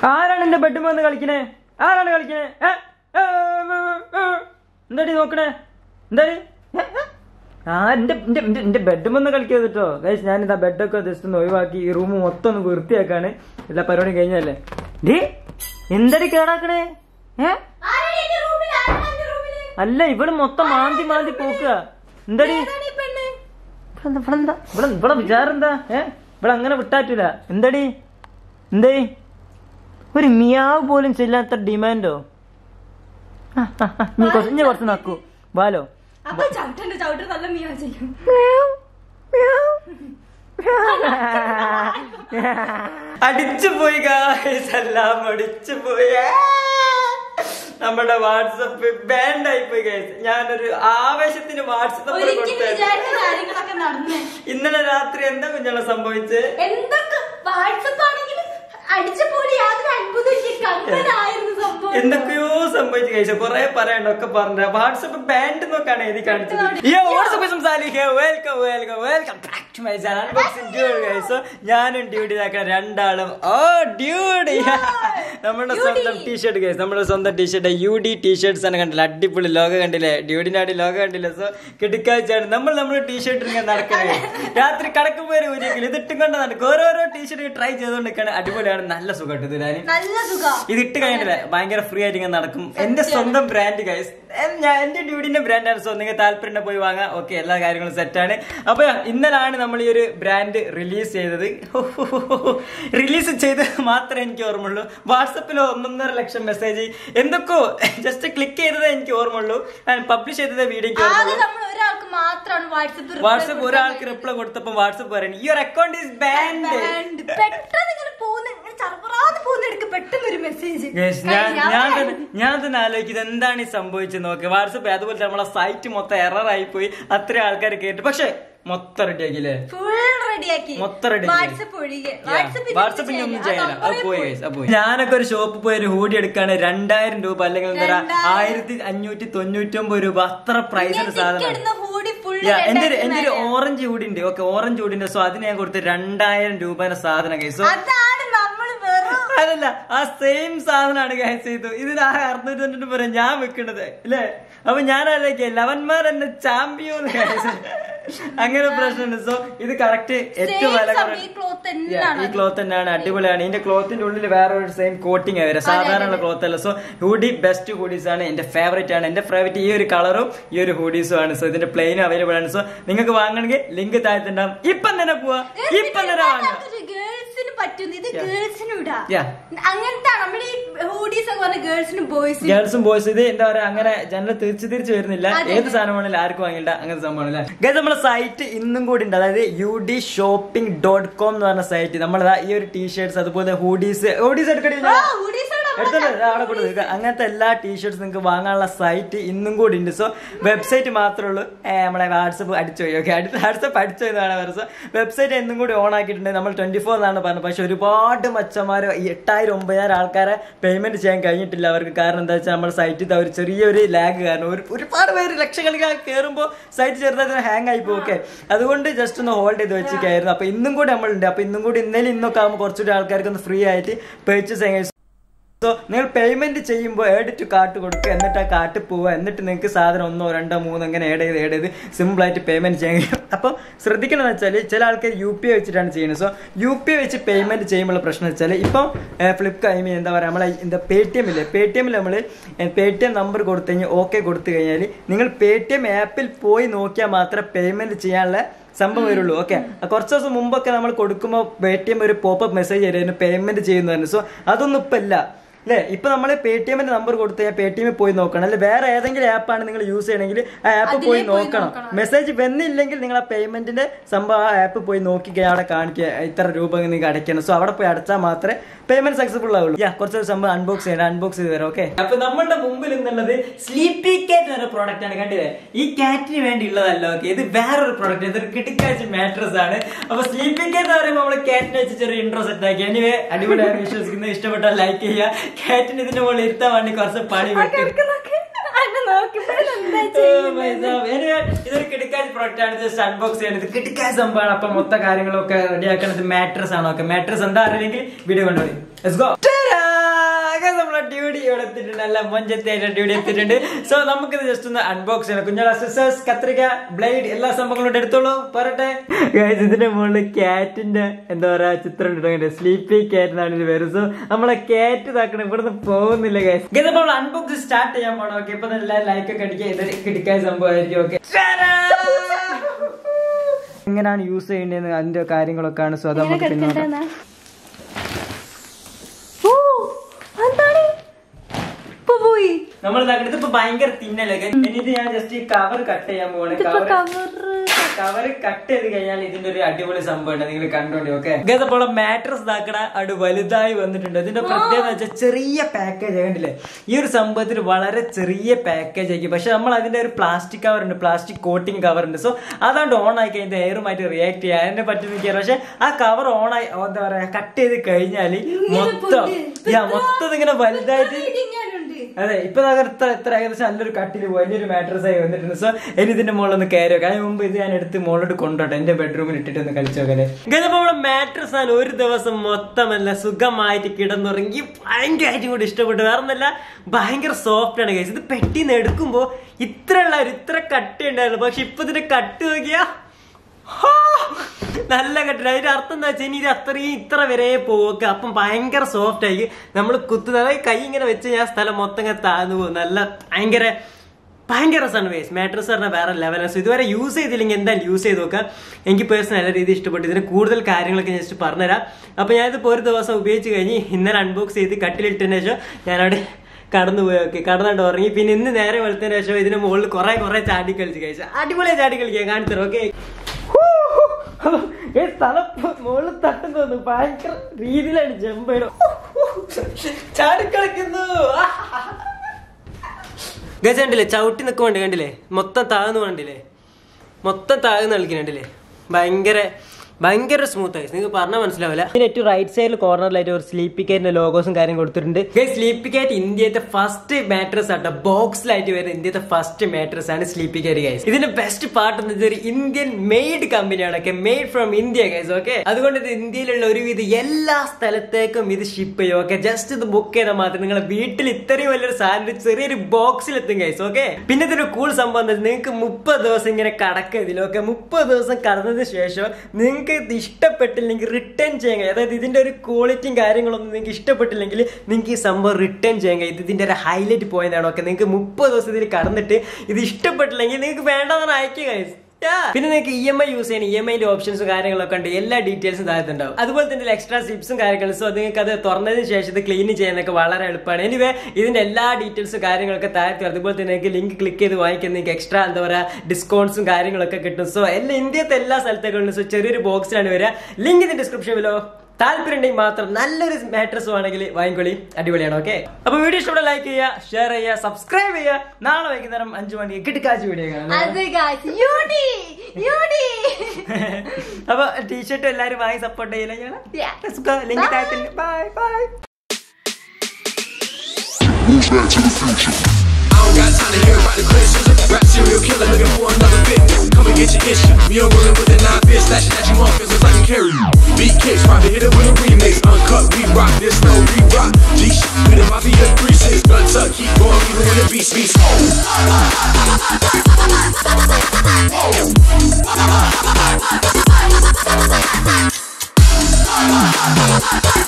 ആരാണ് എന്റെ ബെഡ്റൂം വന്ന് കളിക്കണേ ആരാണ് കളിക്കണേ ഏ? ഏ, ഏ, ഏ, ഏ. എന്താടി നോക്കണേ എന്താടി ഏ, ഏ. ആ എന്റെ എന്റെ എന്റെ എന്റെ ബെഡ്റൂം ഒന്ന് കളിക്കരുത് കേട്ടോ ഗൈസ് ഞാൻ ഇതാ ബെഡൊക്കെ ജസ്റ്റ് ഒന്ന് ഒഴിവാക്കി ഈ റൂം മൊത്തം ഒന്ന് വൃത്തിയാക്കാണ് എല്ലാ പരിപാടിയും കഴിഞ്ഞല്ലേ ഡേ എന്തടി കേടാക്കണേ ഏ ആരാടി എന്റെ റൂമിൽ? ആരാണ് എന്റെ റൂമിൽ? അല്ല ഇവള് മൊത്തം മാന്തി മാന്തി പോക്കുക എന്താടി ഏതാണ് ഈ പെണ്ണ്? ഇവളെന്താ ഇവളെന്താ ഇവിടെ ഇവിടെ വിചാരം എന്താ ഏ ഇവിടെ അങ്ങനെ വിട്ടാറ്റില്ല എന്താടി എന്തേ ഒരു മിയാവ് പോലും ചെല്ലാത്ത ഡിമാൻഡോ ആ, ആ, ആ, നീ കുറച്ച് നീ കുറച്ച് നക്കൂ ബാലോ അപ്പൊ ചവിട്ടന്റെ ചവിട്ട് നല്ല മിയാ ചെയ്യും അടിച്ചു പോയി guys. എല്ലാം അടിച്ചു പോയി നമ്മുടെ വാട്സപ്പ് ബാൻഡ് ആയി പോയി guys. ഞാനൊരു ആവേശത്തിന് വാട്സപ്പ് നമ്പർ ഒരിക്കലും കൊടുത്തു വിചാരിച്ച കാര്യങ്ങളൊക്കെ നടന്നേ ഇന്നലെ രാത്രി എന്താ കുഞ്ഞോളെ സംഭവിച്ചത് എന്തൊക്കെ വാട്സപ്പ് ആണെങ്കിൽ അടിച്ച പോലെ യാതൊരു അത്ഭുതം കണ്ടനായിരുന്നു സംഭവം എന്തൊക്കെയോ സംഭവിച്ചു കഴിച്ചു കുറെ പറയണ്ട ഒക്കെ പറഞ്ഞ വാട്സപ്പ് ബാൻഡ് നോക്കാണ് എഴുതി കാണിച്ചത് യോ വാട്സപ്പ് സംസാരിക്കുക welcome welcome welcome back to my channel unboxing dude guys ഞാനും ഡ്യൂട്ടി ഇതാക്കാൻ രണ്ടാളും ഓ ഡ്യൂഡി നമ്മുടെ സ്വന്തം ടീഷർട്ട് ഗൈസ് നമ്മുടെ സ്വന്തം ടീഷർട്ട് യു ഡി ടീഷർട്ട്സ് ആണ് കണ്ടില്ല അടിപൊളി ലോക കണ്ടില്ലേ ഡ്യൂഡിന്റെ അടി ലോക കണ്ടില്ല സോ കിടക്കാച്ചാണ് നമ്മൾ നമ്മുടെ ടീഷർട്ട് ഇങ്ങനെ നടക്കുന്നത് രാത്രി കടക്കുമ്പോൾ ഒരു ഊരിയെങ്കിലും ഇതിട്ടും കൊണ്ട് നടക്കും ഓരോരോ ടീഷർട്ട് ട്രൈ ചെയ്തുകൊണ്ട് നിൽക്കുകയാണ് അടിപൊളിയാണ് നല്ല സുഖമായിട്ട് ഇതിനാന് നല്ല സുഖം ഇത് ഇട്ട് കഴിഞ്ഞിട്ടില്ല ഭയങ്കര ഫ്രീ ആയിട്ട് ഇങ്ങനെ നടക്കും എന്റെ സ്വന്തം ബ്രാൻഡ് ഗൈസ് ഞാൻ എന്റെ ഡ്യൂഡിന്റെ ബ്രാൻഡാണ് സോ നിങ്ങൾ താല്പര്യം പോയി വാങ്ങാം ഓക്കെ എല്ലാ കാര്യങ്ങളും സെറ്റാണ് അപ്പൊ ഇന്നലാണ് നമ്മൾ ഈ ഒരു ബ്രാൻഡ് റിലീസ് ചെയ്തത് റിലീസ് ചെയ്ത് മാത്രമേ എനിക്ക് ഓർമ്മയുള്ളൂ വാട്സപ്പിൽ ഒന്നൊന്നര ലക്ഷം മെസ്സേജ് എന്തൊക്കെയോ ജസ്റ്റ് ക്ലിക്ക് ചെയ്തതേ എനിക്ക് ഓർമ്മയുള്ളൂ ഞാൻ പബ്ലിഷ് ചെയ്തതേ വീഡിയോക്ക് ആകെ ഓർമ്മയുള്ളൂ നമ്മൾ ഒരാൾക്ക് മാത്രമാണ് വാട്സപ്പ് വാട്സപ്പ് ഒരാൾക്ക് റിപ്ലൈ കൊടുത്തപ്പോൾ വാട്സപ്പ് പറയുന്നത് ഈ ഒരു അക്കൗണ്ട് ഈസ് ബാൻഡ് പെട്ടെന്ന് ഇങ്ങനെ പോകുന്ന ഇങ്ങനെ ചറപറാന്ന് പോകുന്ന എടുക്ക് പെട്ടെന്ന് ഒരു മെസ്സേജ് Guys, ഞാൻ ഞാൻ തന്നെ ഞാൻ തന്നെ ആലോചിക്കുന്നത് എന്താണ് ഈ സംഭവിച്ചത് നോക്കി വാട്സപ്പ് അതുപോലെ നമ്മളെ സൈറ്റ് മൊത്തം എറർ ആയി പോയി അത്ര ആൾക്കാർ കേട്ടു പക്ഷെ മൊത്തം റെഡി ആക്കിയില്ലേ ഫുൾ റെഡിയാക്കി മൊത്തം ready ആക്കി. വാട്സപ്പ് ഒഴികെ വാട്സപ്പ് വാട്സപ്പിൽ ഒന്നും ചെയ്യാനില്ല അത് പോയി guys, അത് പോയി ഞാനൊക്കെ ഒരു ഷോപ്പിൽ പോയി ഒരു ഹൂഡി എടുക്കാണ് രണ്ടായിരം രൂപ അല്ലെങ്കിൽ എന്താ പറയാ രണ്ടായിരം. ആയിരത്തി അഞ്ഞൂറ്റി തൊണ്ണൂറ്റി ഒമ്പത് രൂപ അത്ര പ്രൈസിന്റെ സാധനം ഹൂഡി ഫുൾ Yeah, എന്റെ ഒരു- എന്റെ ഒരു ഓറഞ്ച് ഹൂഡി ഉണ്ട് ഓക്കെ ഓറഞ്ച് ഹൂഡി ഉണ്ട് സോ അതിന് ഞാൻ കൊടുത്ത് രണ്ടായിരം രൂപയുടെ സാധനം കൈസോ അതാണ് നമ്മൾ വെറും അതല്ല ആ സെയിം സാധനമാണ് ഗൈസ് ചെയ്തു ഇതിന് ആ അറുന്നൂറ്റി തൊണ്ണൂറ്റി പറയാം ഞാൻ വെക്കണത് അല്ലേ അപ്പൊ ഞാൻ ആലോചിക്കുക ലവന്മാർ എന്നെ ചാമ്പ്യോന്ന് ഗൈസ് അങ്ങനെ പ്രശ്നമുണ്ട് സോ ഇത് കറക്റ്റ് ഏറ്റവും വില Same കുറഞ്ഞ- ഈ ക്ലോത്ത് Yeah, തന്നെയാണ് ഈ ക്ലോത്ത് തന്നെയാണ് അടിപൊളിയാണ് ഇതിന്റെ ക്ലോത്തിന്റെ ഉള്ളിൽ വേറെ ഒരു സെയിം കോട്ടിങ് വരാം സാധാരണ ക്ലോത്ത് അല്ല സോ ഹൂഡി ബെസ്റ്റ് ഹൂഡീസ് ആണ് എന്റെ ഫേവറേറ്റ് ആണ് എന്റെ ഫേവറേറ്റ് ഈ ഒരു കളറും ഈ ഒരു ഹൂഡീസും ആണ് സോ ഇതിന്റെ പ്ലെയിൻ അവൈലബിൾ ആണ് സോ നിങ്ങൾക്ക് വാങ്ങണമെങ്കിൽ ലിങ്ക് താഴത്തുണ്ടാവും ഇപ്പം തന്നെ പോവാ ഇപ്പം തന്നെ വാങ്ങാം ഗേൾസിന് പറ്റുന്ന ഇത് Yeah. ഗേൾസിനും ഇടാം Yeah. അങ്ങനത്തെ നമ്മൾ ഈ ഹൂഡീസ് ഒക്കെ പറഞ്ഞ ഗേൾസിനും ബോയ്സിനും ഗേൾസും ബോയ്സും ഇത് എന്താ പറയാ അങ്ങനെ ജനറൽ തിരിച്ചു തിരിച്ചു വരുന്നില്ല അതെ, ഏത് സാധനം വേണമെങ്കിലും ആർക്കും വാങ്ങില്ല അങ്ങനത്തെ സംഭവമാണ് ഗൈസ് നമ്മുടെ സൈറ്റ് ഇന്നും കൂടി ഉണ്ട് അതായത് U D shopping dot com എന്ന് പറഞ്ഞ സൈറ്റ് നമ്മളതാ ഈ ഒരു ടീഷർട്സ് അതുപോലെ ഹൂഡീസ് ഹൂഡീസ് എടുക്കണേ ആ, hoodies ആണ് നമ്മള് എടുത്തോണ്ട് വരാം, അവിടെ കൊടുത്തു നിൽക്കാം. അങ്ങനത്തെ എല്ലാ ടീഷർട്സ് നിങ്ങൾക്ക് വാങ്ങാനുള്ള സൈറ്റ് ഇന്നും കൂടി ഉണ്ട് സോ വെബ്സൈറ്റ് മാത്രമേ ഉള്ളൂ ഏ, നമ്മുടെ വാട്സപ്പ് അടിച്ചു പോയി ഓക്കെ വാട്സപ്പ് അടിച്ചു എന്നാണ് പറയുന്നത് സോ വെബ്സൈറ്റ് ഇന്നും കൂടി ഓൺ ആക്കിയിട്ടുണ്ട് നമ്മൾ ട്വന്റി ഫോർ എന്നാണ് പറഞ്ഞത് പക്ഷെ ഒരുപാട് മച്ചന്മാർ എട്ടായിരം ഒമ്പതിനായിരം ആൾക്കാരെ പേയ്മെന്റ് ചെയ്യാൻ കഴിഞ്ഞിട്ടില്ല അവർക്ക് കാരണം എന്താ വെച്ചാൽ നമ്മുടെ സൈറ്റിൽ ഒരു ചെറിയൊരു ലാഗ് കാരണം ഒരു ഒരുപാട് പേര് ലക്ഷക്കണക്കിന് കയറുമ്പോൾ സൈറ്റ് ചെറുതായിട്ട് ഹാങ് ആയി പോകും ഓക്കെ അതുകൊണ്ട് ജസ്റ്റ് ഒന്ന് ഹോൾഡ് ചെയ്ത് വെച്ചിരിക്കായിരുന്നു അപ്പൊ ഇന്നും കൂടി നമ്മളുണ്ട് അപ്പൊ ഇന്നും കൂടി ഇന്നലെ ഇന്നൊക്കെ ആകുമ്പോൾ കുറച്ചുകൂടി ആൾക്കാർക്ക് ഒന്ന് ഫ്രീ ആയിട്ട് പർച്ചേസ് ചെയ്യാൻ സോ നിങ്ങൾ പേയ്മെന്റ് ചെയ്യുമ്പോൾ ഏഡ് ടു കാർട്ട് കൊടുക്കുക എന്നിട്ട് ആ കാർട്ട് പോവുക എന്നിട്ട് നിങ്ങൾക്ക് സാധനം ഒന്നോ രണ്ടോ മൂന്നോ അങ്ങനെ ഏഡ് ചെയ്ത് ഏഡ് ചെയ്ത് സിമ്പിൾ ആയിട്ട് പേയ്മെന്റ് ചെയ്യാൻ കഴിയും അപ്പോൾ ശ്രദ്ധിക്കണം എന്ന് വെച്ചാൽ ചില ആൾക്കാർ യു പി ഐ വെച്ചിട്ടാണ് ചെയ്യുന്നത് സോ യു പി ഐ വെച്ച് പേയ്മെന്റ് ചെയ്യുമ്പോൾ പ്രശ്നം വെച്ചാൽ ഇപ്പം ഫ്ലിപ്കാർട്ട് ഐ മീൻ എന്താ പറയുക നമ്മളെ എന്താ പേ ടി എമ്മില്ലേ പേ ടി എമ്മിൽ നമ്മൾ പേ ടി എം നമ്പർ കൊടുത്തു കഴിഞ്ഞാൽ ഓക്കെ കൊടുത്തു കഴിഞ്ഞാൽ നിങ്ങൾ പേ ടി എം ആപ്പിൽ പോയി നോക്കിയാൽ മാത്രമേ പേയ്മെന്റ് ചെയ്യാനുള്ള സംഭവം വരുള്ളൂ ഓക്കെ കുറച്ച് ദിവസം മുമ്പൊക്കെ നമ്മൾ കൊടുക്കുമ്പോൾ പേ ടി എം ഒരു പോപ്പപ്പ് മെസ്സേജ് തരുന്നു പേയ്മെന്റ് ചെയ്യുന്നതാണ് സോ അതൊന്നും ഇപ്പം ഇല്ല അല്ലേ ഇപ്പൊ നമ്മൾ പേ ടി എമ്മിന്റെ നമ്പർ കൊടുത്ത് പേ ടി എമ്മിൽ പോയി നോക്കണം അല്ലെ വേറെ ഏതെങ്കിലും ആപ്പാണ് നിങ്ങൾ യൂസ് ചെയ്യണമെങ്കിൽ ആ ആപ്പ് അതിലേ പോയി പോയി നോക്കണം നോക്കണം. മെസ്സേജ് വന്നില്ലെങ്കിൽ നിങ്ങൾ ആ പേയ്മെന്റിന്റെ സംഭവം ആ ആപ്പ് പോയി നോക്കി അവിടെ കാണിക്കുക ഇത്ര രൂപ നിങ്ങൾക്ക് അടയ്ക്കണം സോ അവിടെ പോയി അടച്ചാൽ മാത്രമേ പേയ്മെന്റ് സക്സസ്ഫുൾ ആവുള്ളൂ യാ കുറച്ച് സംഭവം അൺബോക്സ് ചെയ്യണം അൺബോക്സ് ചെയ്ത് തരാം ഓക്കെ അപ്പൊ നമ്മുടെ മുമ്പിൽ നിന്നുള്ളത് സ്ലീപ്പി കാറ്റ് എന്ന പ്രോഡക്റ്റ് ആണ് കണ്ടില്ലേ ഈ കാറ്റിന് വേണ്ടിയുള്ളതല്ല ഓക്കെ ഇത് വേറൊരു പ്രോഡക്റ്റ് ഇതൊരു കിട്ടിക്കാച്ച് മാട്രസ് ആണ് അപ്പൊ സ്ലീപ്പി കാറ്റ് എന്ന് പറയുമ്പോൾ നമ്മൾ കാറ്റിനെ വെച്ച് ചെറിയ ഇൻട്രോ സെറ്റ് ആക്കി എനിവേ അടിപൊളിയാണ് വിശ്വസിക്കുന്നത് ഇഷ്ടപ്പെട്ടാൽ ലൈക്ക് ചെയ്യുക കാറ്റിന് ഇതിന്റെ മുകളിൽ ഇരുത്താൻ വേണ്ടി കുറച്ച് പണി വെക്കും Anyway, ഇതൊരു കിടക്കാച്ച് പ്രോഡക്റ്റ് ആണ് ജസ്റ്റ് അൺബോക്സ് ചെയ്യുന്നത് കിടക്കാച്ച് സംഭവമാണ് അപ്പൊ മൊത്ത കാര്യങ്ങളൊക്കെ റെഡിയാക്കണത് മാട്രസ് ആണ് ഓക്കെ മാട്രസ് എന്താ അറിയില്ലെങ്കിൽ വീഡിയോ കൊണ്ടുപോയി Let's go. Ta-da! അങ്ങനെ നമ്മളെ ഡ്യൂട്ടി ഇവിടെ എത്തിയിട്ടുണ്ട് നല്ല മൊഞ്ചത്തായിട്ട് ഡ്യൂട്ടി എത്തിയിട്ടുണ്ട് സോ നമുക്കിത് ജസ്റ്റ് ഒന്ന് അൺബോക്സ് ചെയ്യണം കുഞ്ഞോളെ സിസേഴ്സ് കത്രിക ബ്ലേഡ് എല്ലാ സംഭവങ്ങളും എടുത്തോളൂ പറട്ടെ Guys, ഇതിന്റെ മുകളിൽ ക്യാറ്റിന്റെ എന്താ പറയാ ചിത്രം ഇട്ടുണ്ട് സ്ലീപ്പി ക്യാറ്റ് എന്നാണ് ഇത് പേര് സോ നമ്മളെ ക്യാറ്റ് ഇതാക്കണം ഇവിടുന്ന് പോകുന്നില്ല ഗൈസ് ഗൈസ് അപ്പോൾ അൺബോക്സ് സ്റ്റാർട്ട് ചെയ്യാൻ പോണം ഓക്കെ ഇപ്പൊ നല്ല ലൈക്ക് ഒക്കെ അടിക്കുക ഇതൊരു കിടക്കായ സംഭവമായിരിക്കും ഓക്കെ എങ്ങനെയാണ് യൂസ് ചെയ്യേണ്ടതെന്ന് അതിന്റെ കാര്യങ്ങളൊക്കെയാണ് സോ അത് നമുക്ക് പിന്നെ നോക്കാം. ഓ എന്താണ് ഇപ്പൊ പോയി നമ്മൾ ഇതാക്കുന്നത് ഇപ്പൊ ഭയങ്കര തിന്നല്ലേ എന്നിട്ട് ഞാൻ ജസ്റ്റ് ഈ കവർ കട്ട് ചെയ്യാൻ പോവാണ് ഇതിപ്പോ കവർ കവറ് കവർ കട്ട് ചെയ്ത് കഴിഞ്ഞാൽ ഇതിന്റെ ഒരു അടിപൊളി സംഭവം നിങ്ങൾ കണ്ടോണ്ടി ഓക്കെ അപ്പോൾ മാട്രസ് ഇതാക്കണ അടി വലുതായി വന്നിട്ടുണ്ട് ഇതിന്റെ പ്രത്യേകത വെച്ചാൽ ചെറിയ പാക്കേജ് കണ്ടില്ലേ ഈ ഒരു സംഭവത്തിന് വളരെ ചെറിയ പാക്കേജ് ആയിരിക്കും പക്ഷെ നമ്മൾ അതിന്റെ ഒരു പ്ലാസ്റ്റിക് കവർ ഉണ്ട് പ്ലാസ്റ്റിക് കോട്ടിംഗ് കവർ ഉണ്ട് സോ അതാണ്ട് ഓൺ ആയി കഴിഞ്ഞാൽ എയറുമായിട്ട് റിയാക്ട് ചെയ്യാൻ അതിനെ പറ്റി നിൽക്കുക പക്ഷെ ആ കവർ ഓൺ ആയി എന്താ പറയാ കട്ട് ചെയ്ത് കഴിഞ്ഞാൽ മൊത്തം യാ മൊത്തം ഇങ്ങനെ വലുതായിട്ട് ഇങ്ങനെയുണ്ട് അതെ ഇപ്പൊ ദാ ഇത്ര ഇത്ര ഏകദേശം നല്ലൊരു കട്ടില് വലിയൊരു മാട്രസ് ആയി വന്നിട്ടുണ്ട് സോ ഇനി ഇതിന്റെ മുകളിൽ ഒന്ന് കയറി വെക്കാം അതിന് മുമ്പ് ഇത് ഞാൻ എടുത്ത് മുകളിലോട്ട് കൊണ്ടോട്ടെ എന്റെ ബെഡ്റൂമിൽ ഇട്ടിട്ട് ഒന്ന് കളിച്ചു നോക്കല്ലേ ഇതിപ്പോ നമ്മുടെ മാട്രസ് ആണ് ഒരു ദിവസം മൊത്തമല്ല സുഖമായിട്ട് കിടന്നുറങ്ങി ഭയങ്കരമായിട്ട് കൂടി ഇഷ്ടപ്പെട്ടു വേറെ ഒന്നല്ല ഭയങ്കര സോഫ്റ്റ് ആണ് കഴിച്ചത് ഇത് പെട്ടിന്ന് എടുക്കുമ്പോ ഇത്ര ഉള്ള ഒരു ഇത്ര കട്ടി ഉണ്ടായിരുന്നു പക്ഷെ ഇപ്പൊ ഇതിന്റെ കട്ട് നോക്കിയാ ഹാ! നല്ല കട്ടില്ല അതിന്റെ അർത്ഥം എന്താ വെച്ചാൽ ഇനി ഇത് അത്രയും ഇത്ര വരെ പോവുക അപ്പം ഭയങ്കര സോഫ്റ്റ് ആയി നമ്മൾ കുത്തുന്നത് അതായത് കൈ ഇങ്ങനെ വെച്ച് ഞാൻ സ്ഥലം മൊത്തം ഇങ്ങനെ താഴ്ന്നു പോകും നല്ല ഭയങ്കര ഭയങ്കര രസമാണ് വേസ് മാട്രസ് പറഞ്ഞാൽ വേറെ ലെവലാണ് ഇതുവരെ യൂസ് ചെയ്തില്ലെങ്കിൽ എന്തായാലും യൂസ് ചെയ്ത് നോക്കാം എനിക്ക് പേഴ്സണൽ നല്ല രീതിയിൽ ഇഷ്ടപ്പെട്ടു ഇതിന് കൂടുതൽ കാര്യങ്ങളൊക്കെ ജസ്റ്റ് പറഞ്ഞുതരാം അപ്പോൾ ഞാനിതിപ്പോൾ ഒരു ദിവസം ഉപയോഗിച്ച് കഴിഞ്ഞ് ഇന്നലെ അൺബോക്സ് ചെയ്ത് കട്ടിലിട്ടതിന് ശേഷം ഞാനവിടെ കടന്നു പോയി ഓക്കെ കടന്നുകൊണ്ട് ഉറങ്ങി പിന്നെ ഇന്ന് നേരെ വെളുത്തതിന് ശേഷം ഇതിന് മുകളിൽ കുറെ കുറെ ചാടി കളിച്ച് കഴിച്ചു അടിപൊളിയായി ചാടി കളിക്കാൻ കാണിച്ചു ഓക്കെ സ്ഥലം മുകളിൽ തട്ടും തോന്നുന്നു ഭയങ്കര രീതിയിലാണ് ജമ്പയുടെ ചാടിക്കളിക്കുന്നു ഗജ കണ്ടില്ലേ ചവിട്ടി നിൽക്കുന്നുണ്ട് കണ്ടില്ലേ മൊത്തം താഴ്ന്നു കണ്ടില്ലേ മൊത്തം താഴ്ന്നു കളിക്കുന്നുണ്ടല്ലേ ഭയങ്കര ഭയങ്കര സ്മൂത്ത് ആയി നിങ്ങൾക്ക് പറഞ്ഞാൽ മനസ്സിലാവില്ല ഇതിന് ഏറ്റവും റൈറ്റ് സൈഡിൽ കോർണറിലായിട്ട് ഒരു സ്ലീപ്പി കാറ്റിന്റെ ലോഗോസും കാര്യം കൊടുത്തിട്ടുണ്ട് സ്ലീപ്പി കാറ്റ് ഇന്ത്യത്തെ ഫസ്റ്റ് മാട്രസ് ആട്ടോ ബോക്സിലായിട്ട് വരുന്ന ഇന്ത്യത്തെ ഫസ്റ്റ് മാട്രസ് ആണ് സ്ലീപ്പി കാറ്റ് ഗൈസ് ഇതിന്റെ ബെസ്റ്റ് പാർട്ട് എന്ന് വെച്ചാൽ ഒരു ഇന്ത്യൻ മെയ്ഡ് കമ്പനിയാണ് ഒക്കെ made from India guys okay അതുകൊണ്ട് ഇത് ഇന്ത്യയിലുള്ള ഒരുവിധ എല്ലാ സ്ഥലത്തേക്കും ഇത് ഷിപ്പ് ചെയ്യും ഓക്കെ ജസ്റ്റ് ഇത് ബുക്ക് ചെയ്താൽ മാത്രം നിങ്ങളുടെ വീട്ടിൽ ഇത്രയും വലിയൊരു സാധനം ചെറിയൊരു ബോക്സിൽ എത്തും ഗൈസ് ഓക്കെ പിന്നെ ഇതിന്റെ കൂൾ സംഭവം എന്താ നിങ്ങൾക്ക് മുപ്പത് ദിവസം ഇങ്ങനെ കടക്കുക ഇതിൽ ഓക്കെ മുപ്പത് ദിവസം കടന്നതിന് ശേഷം നിങ്ങൾക്ക് ഇത് ഇഷ്ടപ്പെട്ടില്ലെങ്കിൽ റിട്ടേൺ ചെയ്യാൻ കഴിയും അതായത് ഇതിന്റെ ഒരു ക്വാളിറ്റിയും കാര്യങ്ങളൊന്നും നിങ്ങൾക്ക് ഇഷ്ടപ്പെട്ടില്ലെങ്കിൽ നിങ്ങൾക്ക് ഈ സംഭവം റിട്ടേൺ ചെയ്യാൻ കഴിയും ഇത് ഇതിന്റെ ഒരു ഹൈലൈറ്റ് പോയതാണ് ഓക്കെ നിങ്ങൾക്ക് മുപ്പത് ദിവസം ഇതിൽ കടന്നിട്ട് ഇത് ഇഷ്ടപ്പെട്ടില്ലെങ്കിൽ നിങ്ങൾക്ക് വേണ്ടതാണ് അയക്കുക guys. Yeah. പിന്നെ നിങ്ങൾക്ക് ഇ എം ഐ യൂസ് ചെയ്യാൻ ഇ എം ഐന്റെ ഓപ്ഷൻസും കാര്യങ്ങളൊക്കെ ഉണ്ട് എല്ലാ ഡീറ്റെയിൽസും താഴത്തുണ്ടാവും അതുപോലെ തന്നെ എക്സ്ട്രാ സിപ്സും കാര്യങ്ങളും സോ നിങ്ങൾക്ക് അത് തുറന്നതിന് ശേഷം ഇത് ക്ലീൻ ചെയ്യാനൊക്കെ വളരെ എളുപ്പമാണ് എനിവേ ഇതിന്റെ എല്ലാ ഡീറ്റെയിൽസും കാര്യങ്ങളൊക്കെ താഴത്ത് അതുപോലെ തന്നെ നിങ്ങൾക്ക് ലിങ്ക് ക്ലിക്ക് ചെയ്ത് വാങ്ങിക്കാൻ നിങ്ങൾക്ക് എക്സ്ട്രാ എന്താ പറയുക ഡിസ്കൗണ്ട്സും കാര്യങ്ങളൊക്കെ കിട്ടും സോ എല്ലാ ഇന്ത്യത്തെ എല്ലാ സ്ഥലത്തേക്കും സോ ചെറിയൊരു ബോക്സിലാണ് വരിക ലിങ്ക് ഇതിന്റെ ഡിസ്ക്രിപ്ഷനിലോ താല്പര്യം ഉണ്ടെങ്കിൽ മാത്രം നല്ലൊരു മാട്രസ് ആണെങ്കിൽ വാങ്ങിക്കൊള്ളി അടിപൊളിയാണ് ഓക്കെ അപ്പൊ വീഡിയോ ഇഷ്ടപ്പെട്ട ലൈക്ക് ചെയ്യുക ഷെയർ ചെയ്യുക സബ്സ്ക്രൈബ് ചെയ്യുക നാളെ വൈകുന്നേരം അഞ്ചു മണിക്ക് കിടക്കാച്ച് വീഡിയോ കാണാം അത് guys, യൂടി യൂടി അപ്പൊ ടീഷർട്ട് എല്ലാരും വാങ്ങി സപ്പോർട്ട് ചെയ്യില്ല Yeah. Link Bye. താഴത്തുണ്ട് bye bye Move back to the future. I don't got time to hear about the criticism. Rap serial killer looking for another victim. Come and get your issue. We are rolling with the nine fist, slashing at you off cause it's like a carry you. Beat kicks, probably hit it with a remix. Uncut, we rock this, no re rock. G shit, we the mafia three six. Gun tuck, keep going even when the beast beast. Oh.